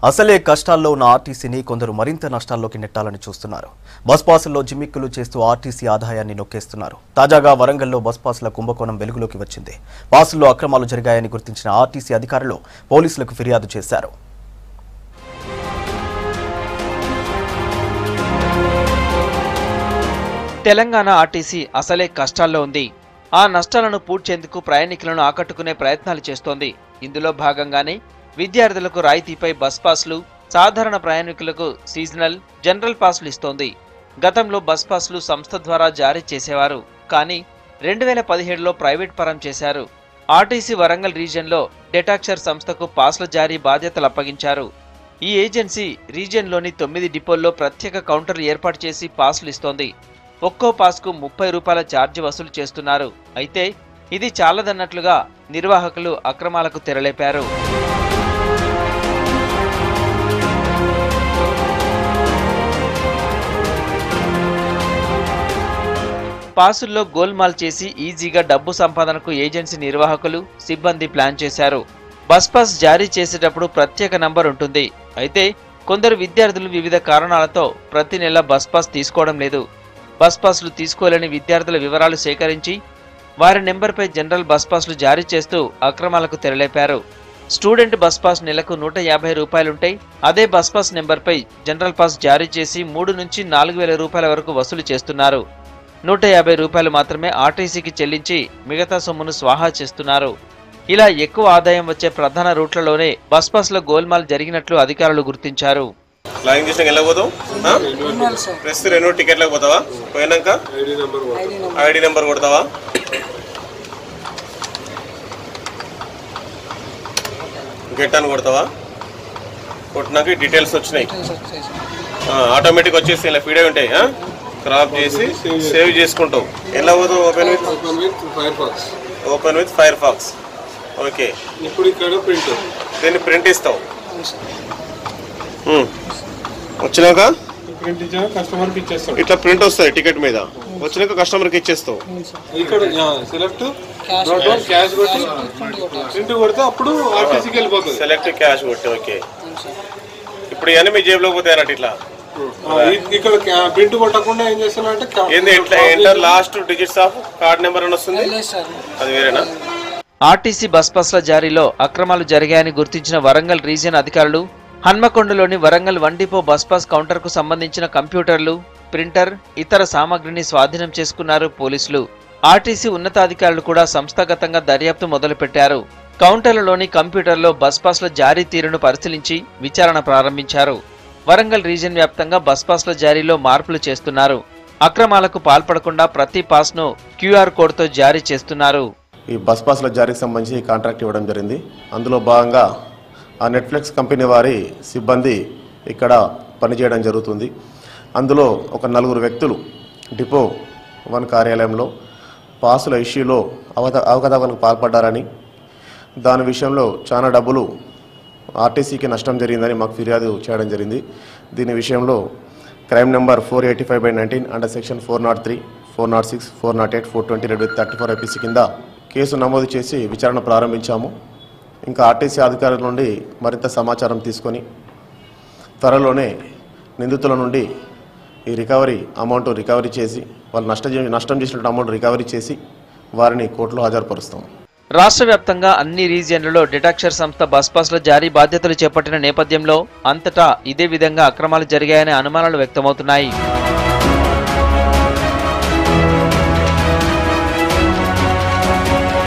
అసలే కష్టాల్లో ఉన్న ఆర్టీసీని కొందరు మరింత నష్టాల్లోకి నెట్టాలని చూస్తున్నారు బస్ పాసుల్లో జిమ్మిక్కులు చేస్తూ ఆర్టీసీ ఆదాయాన్ని నొక్కేస్తున్నారు తాజాగా వరంగల్లో బస్ పాసుల కుంభకోణం వెలుగులోకి వచ్చింది పాసుల్లో అక్రమాలు జరిగాయని గుర్తించిన ఆర్టీసీ అధికారులు పోలీసులకు ఫిర్యాదు చేశారు తెలంగాణ ఆర్టీసీ అసలే కష్టాల్లో ఉంది ఆ నష్టాలను పూడ్చేందుకు ప్రయాణికులను ఆకట్టుకునే ప్రయత్నాలు చేస్తోంది ఇందులో భాగంగానే విద్యార్థులకు రాయితీపై బస్ పాస్లు సాధారణ ప్రయాణికులకు సీజనల్ జనరల్ పాస్లు ఇస్తోంది గతంలో బస్ పాస్లు సంస్థ ద్వారా జారీ చేసేవారు కానీ రెండు వేల పదిహేడులో ప్రైవేట్ పరం చేశారు ఆర్టీసీ వరంగల్ రీజియన్లో డెటాక్షర్ సంస్థకు పాస్ల జారీ బాధ్యతలు అప్పగించారు ఈ ఏజెన్సీ రీజియన్లోని తొమ్మిది డిపోల్లో ప్రత్యేక కౌంటర్ ఏర్పాటు చేసి పాస్లు ఇస్తోంది ఒక్కో పాస్కు ముప్పై రూపాయల ఛార్జ్ వసూలు చేస్తున్నారు అయితే ఇది చాలదన్నట్లుగా నిర్వాహకులు అక్రమాలకు తెరలేపారు పాసుల్లో గోల్మాల్ చేసి ఈజీగా డబ్బు సంపాదనకు ఏజెన్సీ నిర్వాహకులు సిబ్బంది ప్లాన్ చేశారు బస్ పాస్ జారీ చేసేటప్పుడు ప్రత్యేక నంబర్ ఉంటుంది అయితే కొందరు విద్యార్థులు వివిధ కారణాలతో ప్రతి నెల బస్ పాస్ తీసుకోవడం లేదు బస్ పాస్లు తీసుకోలేని విద్యార్థుల వివరాలు సేకరించి వారి నెంబర్పై జనరల్ బస్ పాస్లు జారీ చేస్తూ అక్రమాలకు తెరలేపారు స్టూడెంట్ బస్ పాస్ నెలకు నూట యాభై రూపాయలుంటే అదే బస్ పాస్ నెంబర్పై జనరల్ పాస్ జారీ చేసి మూడు నుంచి నాలుగు వేల రూపాయల వరకు వసూలు చేస్తున్నారు నూట యాభై రూపాయలు మాత్రమే ఆర్టీసీకి చెల్లించి మిగతా సొమ్మును స్వాహా చేస్తున్నారు ఇలా ఎక్కువ ఆదాయం వచ్చే ప్రధాన రూట్లలోనే బస్ పాస్ల గోల్మాల్ జరిగినట్లు అధికారులు గుర్తించారు లాగింగ్ చేసినాక ఎలా పోతావు ప్రెస్ రెండు టికెట్లకు పోతావా పోయినాక ఐడి నెంబర్ కొడతావా గెట్ అని కొడతావా కొట్టినాక ఈ డీటెయిల్స్ వచ్చినాయి ఆటోమేటిక్ వచ్చేసి ఇలా ఫీడ్ అయి ఉంటాయి క్రాప్ చేసి సేవ్ చేసుకుంటావు ఎలా పోతావు open with open with Firefox open with Firefox okay ఇప్పుడు ఇక్కడ ప్రింట్ దీన్ని ప్రింట్ ఇస్తావు ఉమ్. వచ్చినాక ప్రింట్ ఇచ్చాక కస్టమర్ కి ఇచ్చేస్తాడు ఇట్లా ప్రింట్ వస్తుంది టికెట్ మీద వచ్చినాక కస్టమర్కి ఇచ్చేస్తావు ఇక్కడ సెలెక్ట్ క్యాష్ కొట్టి ప్రింట్ కొడితే అప్పుడు ఆర్టీసీకి వెళ్ళిపోతుంది సెలెక్ట్ క్యాష్ కొట్టి ఓకే ఇప్పుడు ఇవన్నీ మీ జేబులో పోతాయి అన్నట్టు ఇట్లా ఆ, ఇ- ఇక్కడ ప్రింట్ కొట్టకుండా ఏం చేస్తున్నా అంటే ఏంది ఎట్లా enter last digits of card number అని వస్తుంది అది వేరేనా ఆర్టీసీ బస్ పాస్ల జారీలో అక్రమాలు జరిగాయని గుర్తించిన వరంగల్ రీజియన్ అధికారులు హన్మకొండలోని Warangal one depot bus pass కౌంటర్కు సంబంధించిన కంప్యూటర్లు ప్రింటర్ ఇతర సామాగ్రిని స్వాధీనం చేసుకున్నారు పోలీసులు ఆర్టీసీ ఉన్నతాధికారులు కూడా సంస్థాగతంగా దర్యాప్తు మొదలుపెట్టారు కౌంటర్లలోని కంప్యూటర్లో బస్ పాస్ల జారీ తీరును పరిశీలించి విచారణ ప్రారంభించారు వరంగల్ రీజియన్ వ్యాప్తంగా బస్ పాస్ల జారీలో మార్పులు చేస్తున్నారు అక్రమాలకు పాల్పడకుండా ప్రతి పాస్ను క్యూఆర్ కోడ్తో జారీ చేస్తున్నారు ఈ బస్ పాస్ల జారీకి సంబంధించి కాంట్రాక్ట్ ఇవ్వడం జరిగింది అందులో భాగంగా ఆ నెట్ఫ్లిక్స్ కంపెనీ వారి సిబ్బంది ఇక్కడ పనిచేయడం జరుగుతుంది అందులో ఒక నలుగురు వ్యక్తులు డిపో వన్ కార్యాలయంలో పాసుల ఇష్యూలో అవత అవకతవకలకు పాల్పడ్డారని దాని విషయంలో చాలా డబ్బులు ఆర్టీసీకి నష్టం జరిగిందని మాకు ఫిర్యాదు చేయడం జరిగింది దీని విషయంలో crime number four eighty five by nineteen under section four nought three four nought six four nought eight four twenty read with thirty four IPC కింద కేసు నమోదు చేసి విచారణ ప్రారంభించాము ఇంకా ఆర్టీసీ అధికారుల నుండి మరింత సమాచారం తీసుకొని త్వరలోనే నిందితుల నుండి ఈ రికవరీ అమౌంట్ రికవరీ చేసి వాళ్ళు నష్ట నష్టం చేసినట్టు అమౌంట్ రికవరీ చేసి వారిని కోర్టులో హాజరుపరుస్తాం రాష్ట్ర వ్యాప్తంగా అన్ని రీజియన్లలో డిటాక్షర్ సంస్థ బస్ పాస్ల జారీ బాధ్యతలు చేపట్టిన నేపథ్యంలో అంతటా ఇదే విధంగా అక్రమాలు జరిగాయనే అనుమానాలు వ్యక్తమవుతున్నాయి